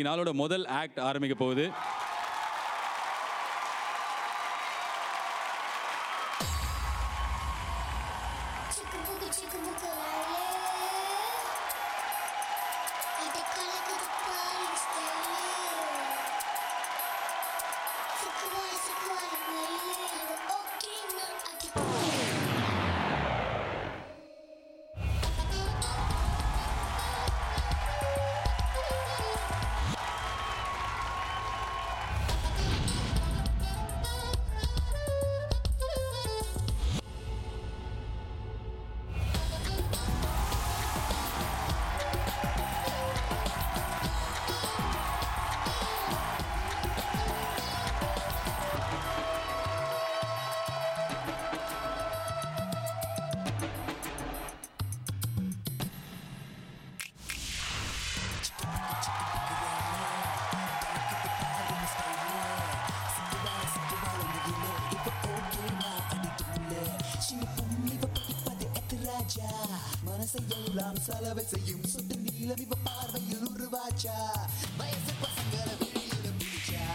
இன்னைக்கு நாளோட முதல் ஆக்ட் ஆரம்பிக்க போகுது Chicka booga chicka booga lale. Ada kala kita paling style. Sequai sequai mele. Ada okay na ati. ராஜா மனசை எல்லாம் செலவை செய்யும் சுட்டு நீளம் இவ பார்வையில் உருவாச்சா வயசு பசங்கள வெளியில பிடிச்சா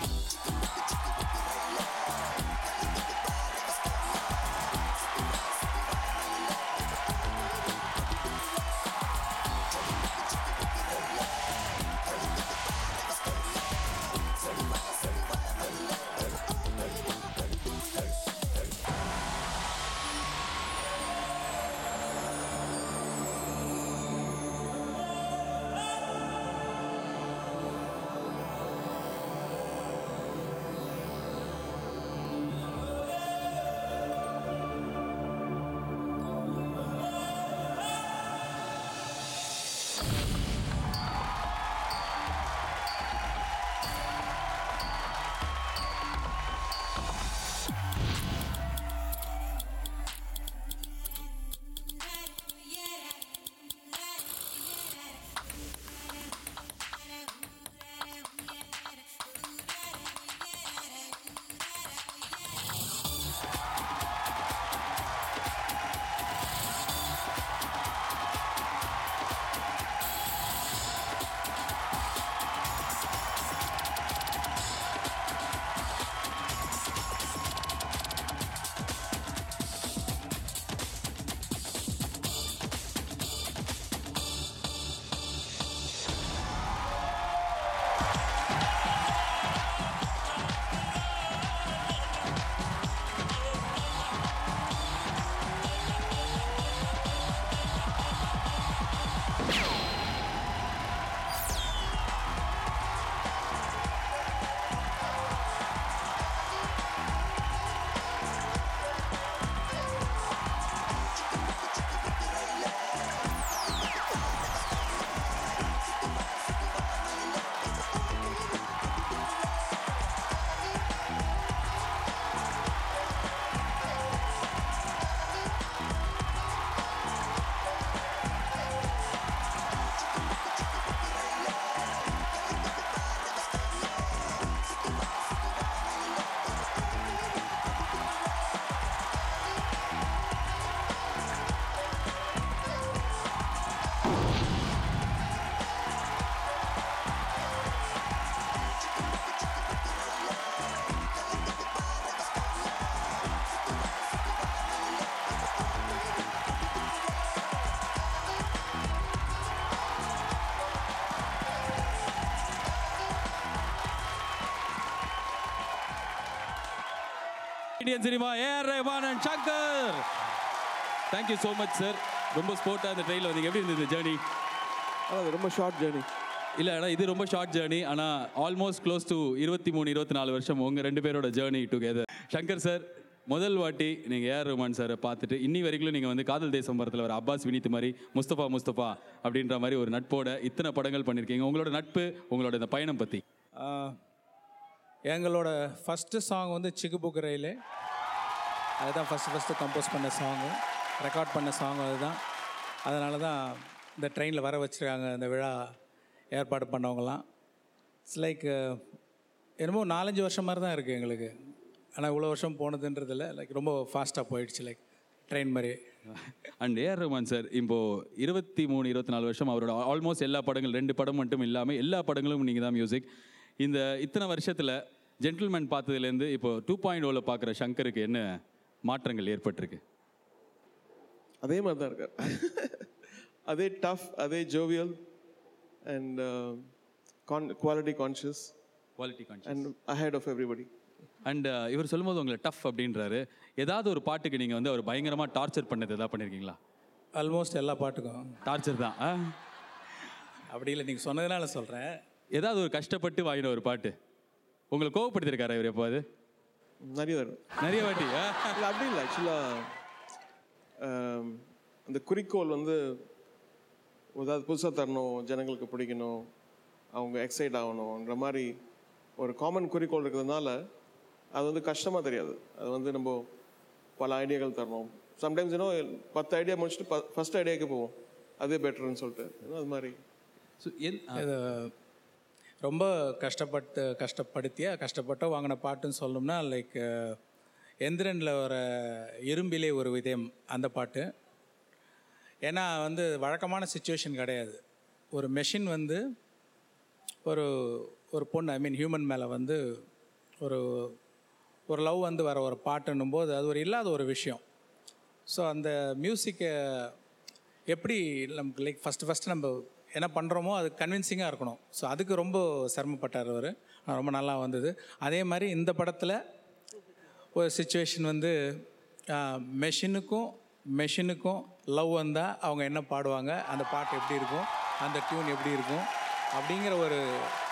Indian cinema A R Rahman and Shankar thank you so much sir ரொம்ப ஸ்போர்ட்டாக அந்த ட்ரெயினில் வந்தீங்க எப்படி இருந்தது ஜேர்னி அது ரொம்ப ஷார்ட் ஜேர்னி இல்லை ஆனால் இது ரொம்ப ஷார்ட் ஜேர்னி ஆனால் ஆல்மோஸ்ட் க்ளோஸ் டு இருபத்தி மூணு இருபத்தி நாலு வருஷம் உங்கள் ரெண்டு பேரோட ஜேர்னி டுகெதர் சங்கர் சார் முதல் வாட்டி நீங்கள் ஏஆர் ரஹ்மான் சாரை பார்த்துட்டு இன்னி வரைக்கும் நீங்கள் வந்து காதல் தேசம் படத்தில் வர அப்பாஸ் வினித் மாதிரி முஸ்தபா முஸ்தபா அப்படின்ற மாதிரி ஒரு நட்போட இத்தனை படங்கள் பண்ணியிருக்கீங்க உங்களோட நட்பு உங்களோட இந்த பயணம் பற்றி ஆஹ், எங்களோட ஃபஸ்ட்டு சாங் வந்து சிகுபுக்கு ரயிலு அதுதான் ஃபஸ்ட்டு ஃபஸ்ட்டு கம்போஸ் பண்ண சாங்கு ரெக்கார்ட் பண்ண சாங் அதுதான் அதனால தான் இந்த ட்ரெயினில் வர வச்சுருக்காங்க இந்த விழா ஏற்பாடு பண்ணவங்கலாம் இட்ஸ் லைக் என்னமோ நாலஞ்சு வருஷம் மாதிரி தான் இருக்குது எங்களுக்கு ஆனால் இவ்வளோ வருஷம் போனதுன்றதில்ல லைக் ரொம்ப ஃபாஸ்ட்டாக போயிடுச்சு லைக் ட்ரெயின் மாதிரி அண்ட் ஏஆர் ரஹ்மான் சார் இப்போ இருபத்தி மூணு இருபத்தி நாலு வருஷம் அவரோட ஆல்மோஸ்ட் எல்லா படங்கள் ரெண்டு படம் மட்டும் இல்லாமல் எல்லா படங்களும் நீங்கள் தான் மியூசிக் இந்த இத்தனை வருஷத்தில் ஜென்டில்மேன் பார்த்ததுலேருந்து இப்போ டூ பாயிண்ட் ஓவில் பார்க்குற சங்கருக்கு என்ன மாற்றங்கள் ஏற்பட்டிருக்கு அதே மாதிரி தான் இருக்கார் அதே டஃப் அதே jovial and Khan quality conscious quality conscious and ahead of everybody and இவர் சொல்லும்போது உங்களை டஃப் அப்படின்றாரு ஏதாவது ஒரு பாட்டுக்கு நீங்கள் வந்து அவர் பயங்கரமாக டார்ச்சர் பண்ணது எதாவது பண்ணியிருக்கீங்களா ஆல்மோஸ்ட் எல்லா பாட்டுக்கும் டார்ச்சர் தான் ஆ? அப்படி இல்லை நீங்கள் சொன்னதுனால சொல்கிறேன் ஏதாவது ஒரு கஷ்டப்பட்டு வாங்கின ஒரு பாட்டு உங்களை கோவப்படுத்திருக்காரா இவர் எப்போது நிறைய தரும் நிறைய வாட்டி ஆ? இல்லை அப்படி இல்லை ஆக்சுவலாக அந்த குறிக்கோள் வந்து ஏதாவது புதுசாக தரணும் ஜனங்களுக்கு பிடிக்கணும் அவங்க எக்ஸைட் ஆகணுன்ற மாதிரி ஒரு காமன் குறிக்கோள் இருக்கிறதுனால அது வந்து கஷ்டமாக தெரியாது அது வந்து நம்ம பல ஐடியாக்கள் தரணும் சம்டைம்ஸ் இன்னும் பத்து ஐடியா முடிச்சுட்டு ஃபஸ்ட் ஐடியாவுக்கு போவோம் அதே பெட்டர்னு சொல்லிட்டு you know, அது மாதிரி So, என்- ஆ, இது ரொம்ப கஷ்டப்பட்டு கஷ்டப்படுத்திய கஷ்டப்பட்டோ வாங்கின பாட்டுன்னு சொல்லணும்னா லைக் எந்திரனில் வர இரும்பிலே ஒரு விதயம் அந்த பாட்டு ஏன்னா வந்து வழக்கமான சுச்சுவேஷன் கிடையாது ஒரு மெஷின் வந்து ஒரு ஒரு பொண்ணு ஐ மீன் ஹியூமன் மேலே வந்து ஒரு ஒரு லவ் வந்து வர ஒரு பாட்டுன்னும் போது அது ஒரு இல்லாத ஒரு விஷயம் ஸோ அந்த மியூசிக்கை எப்படி நமக்கு லைக் ஃபஸ்ட்டு ஃபஸ்ட்டு நம்ம என்ன பண்ணுறோமோ அது கன்வின்சிங்காக இருக்கணும் ஸோ அதுக்கு ரொம்ப சிரமப்பட்டார் அவர் ரொம்ப நல்லா வந்தது அதே மாதிரி இந்த படத்தில் ஒரு சுச்சுவேஷன் வந்து மெஷினுக்கும் மெஷினுக்கும் லவ் வந்தால் அவங்க என்ன பாடுவாங்க அந்த பாட்டு எப்படி இருக்கும் அந்த டியூன் எப்படி இருக்கும் அப்படிங்கிற ஒரு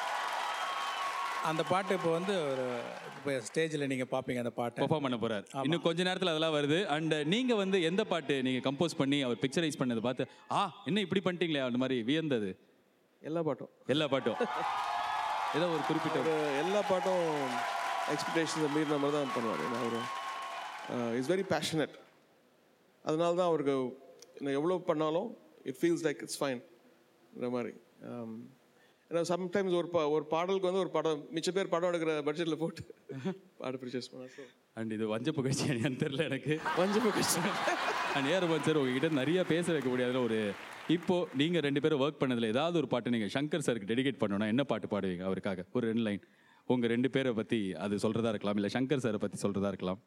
அந்த பாட்டு இப்போ வந்து ஒரு இப்போ ஸ்டேஜில் நீங்கள் பார்ப்பீங்க அந்த பாட்டை பெர்ஃபார்ம் பண்ண போறார் இன்னும் கொஞ்ச நேரத்தில் அதெல்லாம் வருது அண்ட் நீங்க வந்து எந்த பாட்டு நீங்க கம்போஸ் பண்ணி அவர் பிக்சரைஸ் பண்ணதை பார்த்து ஆ என்ன இப்படி பண்ணிட்டீங்களே அந்த மாதிரி வியந்தது எல்லா பாட்டும் எல்லா பாட்டும் ஏதோ ஒரு குறிப்பிட்ட ஒரு எல்லா பாட்டும் எக்ஸ்பெக்டேஷன்ஸை மீறின மாதிரி தான் பண்ணுவார் ஏன்னா அவர் இஸ் வெரி பேஷனட் அதனால தான் அவருக்கு நான் எவ்வளோ பண்ணாலும் இட் ஃபீல்ஸ் லைக் இட்ஸ் ஃபைன்ன்ற மாதிரி Um, ஏன்னா சம்டைம்ஸ் ஒரு பா ஒரு பாடலுக்கு வந்து ஒரு படம் மிச்ச பேர் படம் எடுக்கிற பட்ஜெட்டில் போட்டு பாடு பர்ச்சேஸ் பண்ணா ஸோ அண்ட் இது வஞ்ச புகழ்ச்சி என்னன்னு தெரியல எனக்கு வஞ்சமாக கஷ்டம் அண்ட் ஏர் ரஹ்மான் சார் உங்ககிட்ட நிறைய பேச வைக்க முடியாதுல ஒரு இப்போ நீங்க ரெண்டு பேரும் ஒர்க் பண்ணதுல ஏதாவது ஒரு பாட்டு நீங்க சங்கர் சாருக்கு டெடிகேட் பண்ணணும்னா என்ன பாட்டு பாடுவீங்க அவருக்காக ஒரு ரெண்டு லைன் உங்க ரெண்டு பேரை பத்தி அது சொல்றதா இருக்கலாம் இல்ல சங்கர் சாரை பத்தி சொல்றதா இருக்கலாம்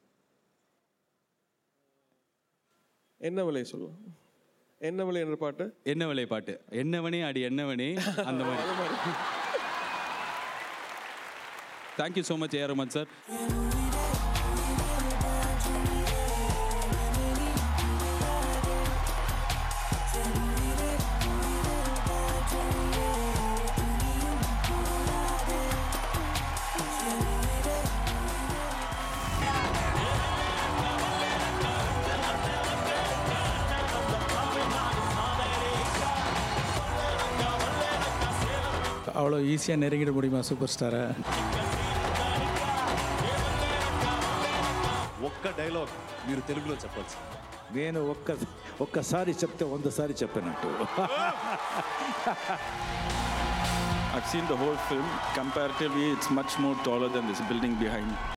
என்ன விலை சொல்லலாம் என்ன விலை என்ற பாட்டு என்ன விலை பாட்டு என்னவனே அடி என்னவனே அந்த மாதிரி thank you so much A R Rahman sir அவ்வளோ ஈஸியாக நெருங்கிட முடியுமா சூப்பர் ஸ்டாரை ఒక్క డైలాగ్ మీరు తెలుగులో చెప్పాల్సి నేను ఒక్క ఒక్కసారి చెప్తే వందసారి చెప్పినట్టు I've seen the whole film. Comparatively, it's much more taller than this building behind.